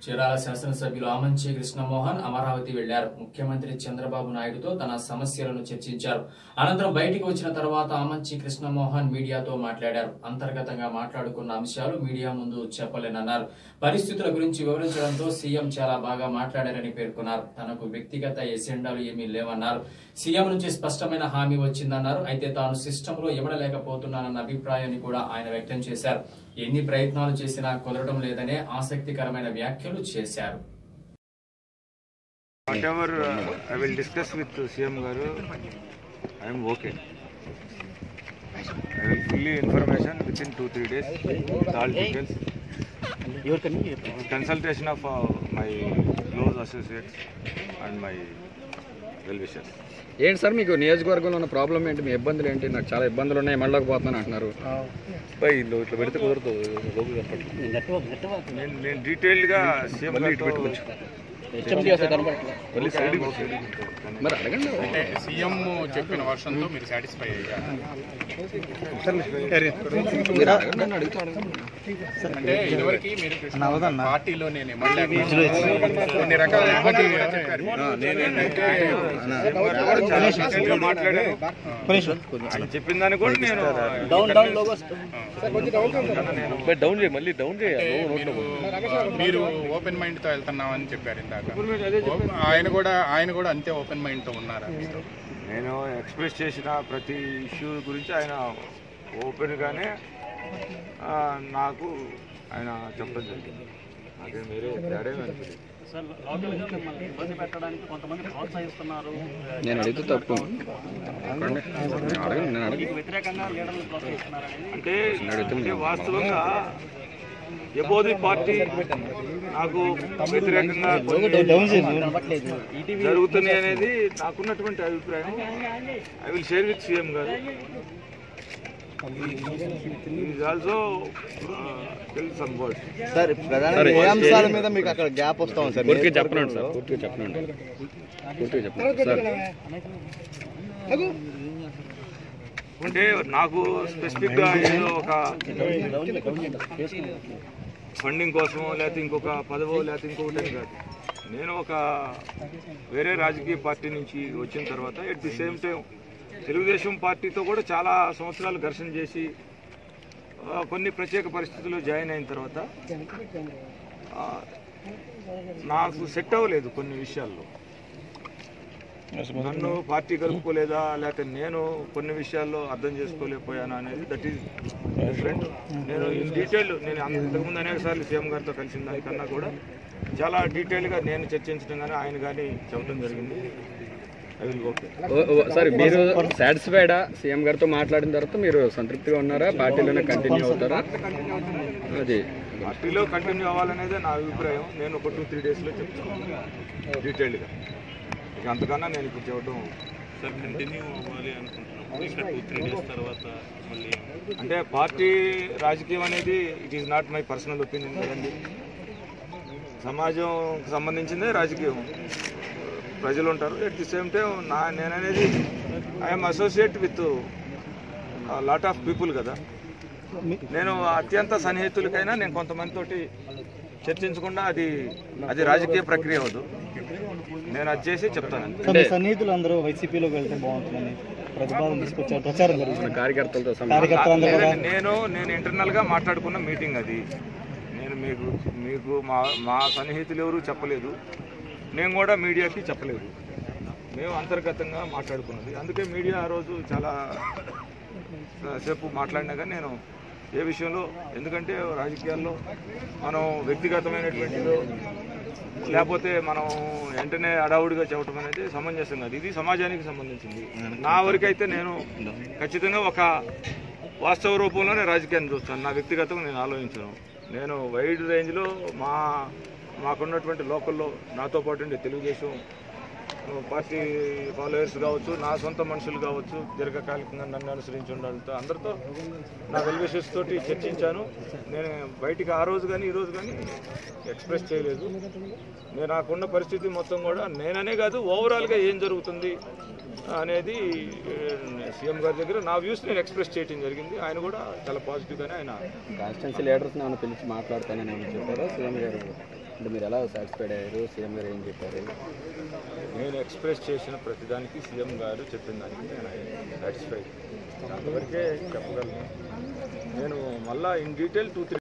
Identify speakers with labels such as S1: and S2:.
S1: చీరాల శాసనసభ్యులు ఆమంచి కృష్ణమోహన్ అమరావతి వెళ్లారు ముఖ్యమంత్రి చంద్రబాబు నాయుడుతో తన సమస్యలను చర్చించారు అనంతరం బయటికి వచ్చిన తర్వాత ఆమంచి కృష్ణమోహన్ మీడియాతో మాట్లాడారు అంతర్గతంగా మాట్లాడుకున్న అంశాలు మీడియా ముందు చెప్పలేనన్నారు పరిస్థితుల గురించి వివరించడంతో సీఎం చాలా బాగా మాట్లాడారని పేర్కొన్నారు తనకు వ్యక్తిగత ఎజెండాలు ఏమీ లేవన్నారు సీఎం నుంచి స్పష్టమైన హామీ వచ్చిందన్నారు అయితే తాను సిస్టంలో ఇవ్వడలేకపోతున్నానన్న అభిప్రాయాన్ని కూడా ఆయన వ్యక్తం చేశారు ఎన్ని ప్రయత్నాలు చేసినా కుదరడం లేదనే ఆసక్తికరమైన వ్యాఖ్యలు చేశారు
S2: Whatever uh, I will discuss with uh, CM Garu, I am okay. I will fully information within two three days with all details. Consultation of uh, my close associates and my well wishers.
S3: ఏంటి sir మీకు నియోజకవర్గంలో ఉన్న problem ఏంటి మీ ఇబ్బందులు ఏంటి నాకు చాలా ఇబ్బందులు ఉన్నాయి మళ్ళకపోతున్నాను అంటున్నారు
S2: బై ఇల్లు ఇట్లా పెడితే కుదరదు నేను నేను డీటెయిల్డ్గా సీఎం గారితో మళ్ళీ సైడ్
S3: మరి అడగండి
S4: అంటే సీఎం చెప్పిన వర్షంతో మీరు సాటిస్ఫై అయ్యారు
S3: మీరు అడగండి అని అడుగుతూ అడగండి
S4: అంటే ఇదివరకు మీరు కృష్ణ పార్టీలో నేను మళ్ళీ కొన్ని రకాల ఇబ్బందులు కూడా చెప్పారు నేనేంటంటే
S2: చాలా డీటెయిల్గా మాట్లాడాను ఆయన చెప్పిన దాన్ని కూడా నేను
S5: డౌన్ చేయి మళ్ళీ డౌన్ చేయి
S4: మీరు, మీరు ఓపెన్ మైండ్ తో వెళ్తున్నామని చెప్పారు ఇందాక ఆయన కూడా ఆయన కూడా అంతే ఓపెన్ మైండ్ తో ఉన్నారా
S2: నేను ఎక్స్ప్రెస్ చేసిన ప్రతి ఇష్యూ గురించి ఆయన ఓపెన్గానే ఆ, నాకు ఆయన చెప్పడం జరిగింది నాకేం వేరే తేడా అనిపించింది
S3: నేను అడిగితే తప్పు అడగండి నేను అడగండి నేను అడగను
S2: అంటే అంటే వాస్తవంగా ఎబోది పార్టీ నాకు వ్యతిరేకంగా కొన్ని జరుగుతున్నాయి అనేది నాకున్నటువంటి అభిప్రాయం I will share with CM garu is also tell some words
S6: sir ప్రధానంగా ఏ అంశాల మీద మీకు అక్కడ గ్యాప్ వస్తా ఉంది సార్
S3: పూర్తిగా చెప్పనండి సార్ పూర్తిగా చెప్పనండి పూర్తిగా చెప్పండి సార్
S2: అంటే నాకు స్పెసిఫిక్గా ఏదో ఒక ఫండింగ్ కోసమో లేకపోతే ఇంకొక పదవో లేకపోతే ఇంకొకటి అని కాదు నేను ఒక వేరే రాజకీయ పార్టీ నుంచి వచ్చిన తర్వాత at the same time Telugu Desam పార్టీతో కూడా చాలా సంవత్సరాలు ఘర్షణ చేసి ఆ, కొన్ని ప్రత్యేక పరిస్థితుల్లో జాయిన్ అయిన తర్వాత ఆ, నాకు సెట్ అవ్వలేదు కొన్ని విషయాల్లో నన్ను పార్టీ కలుపుకోలేదా లేకపోతే నేను కొన్ని విషయాల్లో అర్థం చేసుకోలేకపోయానా అనేది దట్ ఈస్ డిఫరెంట్ నేను ఇన్ డీటెయిల్ నేను అంత- ఇంతకుముందు అనేక సార్లు సీఎం గారితో కలిసిన దానికన్నా కూడా చాలా డీటెయిల్గా నేను చర్చించడం కానీ ఆయన కానీ చెప్పడం జరిగింది ఐ విల్ ఓకే
S3: ఓ- ఓ- సార్ మీరు సాటిస్ఫైడా సీఎం గారితో మాట్లాడిన తర్వాత మీరు సంతృప్తిగా ఉన్నారా పార్టీలోనే కంటిన్యూ అవుతారా అది
S2: పార్టీలో కంటిన్యూ అవ్వాలనేదే నా అభిప్రాయం నేను ఒక టూ త్రీ డేస్లో చెప్తాను డీటెయిల్గా ఇక అంతకన్నా నేను ఇప్పుడు చెప్పడం
S5: సార్ కంటిన్యూ అవ్వాలి అనుకుంటున్నాం ఇంకా టూ త్రీ డేస్ తర్వాత మళ్ళీ
S2: అంటే పార్టీ రాజకీయం అనేది it is not my personal opinion కదండి సమాజం సంబంధించిందే రాజకీయం ప్రజలు ఉంటారు ఎట్ ది సేమ్ టైం నా నేననేది I'm associate with lot of people కదా నేను అత్యంత సన్నిహితులకైనా నేను కొంతమందితోటి చర్చించకుండా అది అది రాజకీయ ప్రక్రియ అవ్వదు నేను అది చేసి చెప్తాను
S6: సార్ మీ సన్నిహితులు అందరూ వైసీపీలోకి వెళ్తే బాగుంటుందని ప్రతిపాదన తీసుకొచ్చారు ప్రచారం జరుగుతుంది
S3: కార్యకర్తలతో సమావేశం
S6: కార్యకర్తలందరూ కూడా
S2: లేదండి, నేను నేను ఇంటర్నల్గా మాట్లాడుకున్న మీటింగ్ అది నేను మీకు మీకు మా మా సన్నిహితులు ఎవరు చెప్పలేదు నేను కూడా మీడియాకి చెప్పలేదు మేము అంతర్గతంగా మాట్లాడుకున్నది అందుకే మీడియా ఆ రోజు చాలా సేపు మాట్లాడినా కానీ నేను ఏ విషయంలో ఎందుకంటే రాజకీయాల్లో మనం వ్యక్తిగతమైనటువంటిదో లేకపోతే మనం వెంటనే అడావుడిగా చెప్పడం అనేది సమంజసం కాదు ఇది సమాజానికి సంబంధించింది నా వరకైతే నేను ఖచ్చితంగా ఒక వాస్తవ రూపంలోనే రాజకీయాన్ని చూస్తాను నా వ్యక్తిగతంగా నేను ఆలోచించను నేను వైడ్ రేంజ్లో మా మాకున్నటువంటి లోకల్లో నాతో పాటు ఉండే తెలుగుదేశం పార్టీ ఫాలోయర్స్ కావచ్చు నా సొంత మనుషులు కావచ్చు దీర్ఘకాలికంగా నన్ను అనుసరించి ఉండాలతో అందరితో నా వెల్విషెస్ తోటి చర్చించాను నేను బయటికి ఆ రోజు కానీ ఈ రోజు కానీ ఎక్స్ప్రెస్ చేయలేదు నేను నాకున్న పరిస్థితి మొత్తం కూడా నేననే కాదు ఓవరాల్గా ఏం జరుగుతుంది అనేది సీఎం గారి దగ్గర నా వ్యూస్ నేను ఎక్స్ప్రెస్ చేయడం జరిగింది ఆయన కూడా చాలా పాజిటివ్గానే ఆయన
S3: కాన్స్టిట్యున్సీ లీడర్స్ ఏమైనా పిలిచి మాట్లాడతానని ఏమైనా చెప్పారా సీఎం గారు అంటే మీరు ఎలా సాటిస్ఫైడ్ అయ్యారు సీఎం గారు ఏం చెప్పారు
S2: నేను ఎక్స్ప్రెస్ చేసిన ప్రతిదానికి సీఎం గారు చెప్పిన దానికి నేను సాటిస్ఫైడ్ అంతవరకే చెప్పగలను నేను మళ్ళా ఇన్ డీటెయిల్ టూ త్రీ